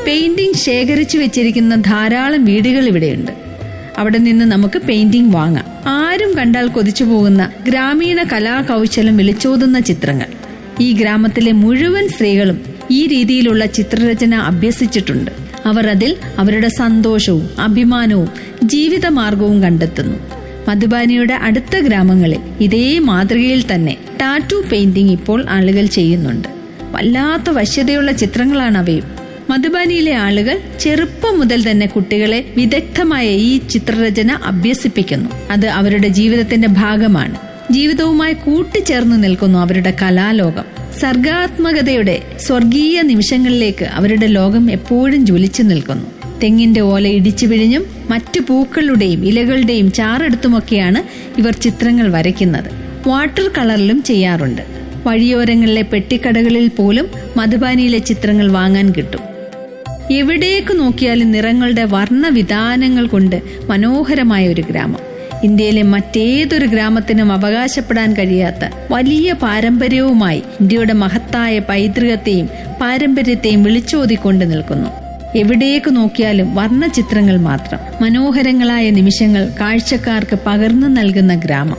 painting ശേഖരിച്ചു വെച്ചിരിക്കുന്ന ധാരാളം വീടുകൾ ഇവിടെയുണ്ട് അവിടെ നിന്ന് നമുക്ക് പെയിന്റിംഗ് വാങ്ങാം ആരും കണ്ടാൽ കൊതിച്ചു പോകുന്ന ഗ്രാമീണ കലാകൗശലം വിളിച്ചോതുന്ന ചിത്രങ്ങൾ ഈ ഗ്രാമത്തിലെ മുഴുവൻ സ്ത്രീകളും ഈ രീതിയിലുള്ള ചിത്രരചന അഭ്യസിച്ചിട്ടുണ്ട് അവർ അതിൽ അവരുടെ സന്തോഷവും അഭിമാനവും ജീവിതമാർഗവും കണ്ടെത്തുന്നു മധുബാനിയുടെ അടുത്ത ഗ്രാമങ്ങളിൽ ഇതേ മാതൃകയിൽ തന്നെ ടാറ്റു പെയിന്റിംഗ് ഇപ്പോൾ ആളുകൾ ചെയ്യുന്നുണ്ട് വല്ലാത്ത വശ്യതയുള്ള ചിത്രങ്ങളാണ് അവയും മധുബാനിയിലെ ആളുകൾ ചെറുപ്പം മുതൽ തന്നെ കുട്ടികളെ വിദഗ്ധമായ ഈ ചിത്രരചന അഭ്യസിപ്പിക്കുന്നു അത് അവരുടെ ജീവിതത്തിന്റെ ഭാഗമാണ് ജീവിതവുമായി കൂട്ടിച്ചേർന്ന് നിൽക്കുന്നു അവരുടെ കലാലോകം സർഗാത്മകതയുടെ സ്വർഗീയ നിമിഷങ്ങളിലേക്ക് അവരുടെ ലോകം എപ്പോഴും ജ്വലിച്ചു നിൽക്കുന്നു തെങ്ങിന്റെ ഓല ഇടിച്ചു പിഴിഞ്ഞും മറ്റു പൂക്കളുടെയും ഇലകളുടെയും ചാറെടുത്തുമൊക്കെയാണ് ഇവർ ചിത്രങ്ങൾ വരയ്ക്കുന്നത് വാട്ടർ കളറിലും ചെയ്യാറുണ്ട് വഴിയോരങ്ങളിലെ പെട്ടിക്കടകളിൽ പോലും മധുബാനിയിലെ ചിത്രങ്ങൾ വാങ്ങാൻ കിട്ടും എവിടേക്ക് നോക്കിയാലും നിറങ്ങളുടെ വർണ്ണവിധാനങ്ങൾ കൊണ്ട് മനോഹരമായ ഒരു ഗ്രാമം ഇന്ത്യയിലെ മറ്റേതൊരു ഗ്രാമത്തിനും അവകാശപ്പെടാൻ കഴിയാത്ത വലിയ പാരമ്പര്യവുമായി ഇന്ത്യയുടെ മഹത്തായ പൈതൃകത്തെയും പാരമ്പര്യത്തെയും വിളിച്ചോതിക്കൊണ്ട് നിൽക്കുന്നു എവിടേക്ക് നോക്കിയാലും വർണ്ണചിത്രങ്ങൾ മാത്രം മനോഹരങ്ങളായ നിമിഷങ്ങൾ കാഴ്ചക്കാർക്ക് പകർന്നു നൽകുന്ന ഗ്രാമം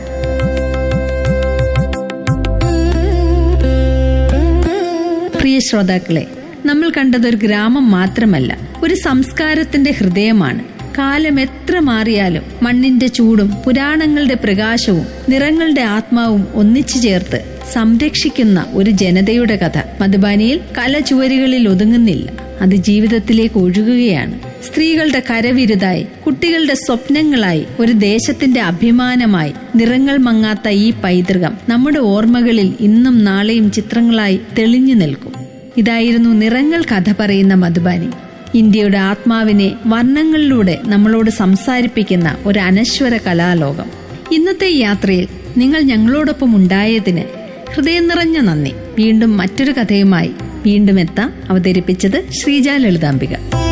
പ്രിയ ശ്രോതാക്കളെ നമ്മൾ കണ്ടതൊരു ഗ്രാമം മാത്രമല്ല ഒരു സംസ്കാരത്തിന്റെ ഹൃദയമാണ് കാലം എത്ര മാറിയാലും മണ്ണിന്റെ ചൂടും പുരാണങ്ങളുടെ പ്രകാശവും നിറങ്ങളുടെ ആത്മാവും ഒന്നിച്ചു ചേർത്ത് സംരക്ഷിക്കുന്ന ഒരു ജനതയുടെ കഥ മധുബാനിയിൽ കല ചുവരുകളിൽ ഒതുങ്ങുന്നില്ല അത് ജീവിതത്തിലേക്ക് ഒഴുകുകയാണ് സ്ത്രീകളുടെ കരവിരുതായി കുട്ടികളുടെ സ്വപ്നങ്ങളായി ഒരു ദേശത്തിന്റെ അഭിമാനമായി നിറങ്ങൾ മങ്ങാത്ത ഈ പൈതൃകം നമ്മുടെ ഓർമ്മകളിൽ ഇന്നും നാളെയും ചിത്രങ്ങളായി തെളിഞ്ഞു നിൽക്കും ഇതായിരുന്നു നിറങ്ങൾ കഥ പറയുന്ന മധുബാനി ഇന്ത്യയുടെ ആത്മാവിനെ വർണ്ണങ്ങളിലൂടെ നമ്മളോട് സംസാരിപ്പിക്കുന്ന ഒരു അനശ്വര കലാലോകം ഇന്നത്തെ യാത്രയിൽ നിങ്ങൾ ഞങ്ങളോടൊപ്പം ഉണ്ടായതിന് ഹൃദയം നിറഞ്ഞ നന്ദി വീണ്ടും മറ്റൊരു കഥയുമായി വീണ്ടും എത്താം അവതരിപ്പിച്ചത് ശ്രീജ ലളിതാംബിക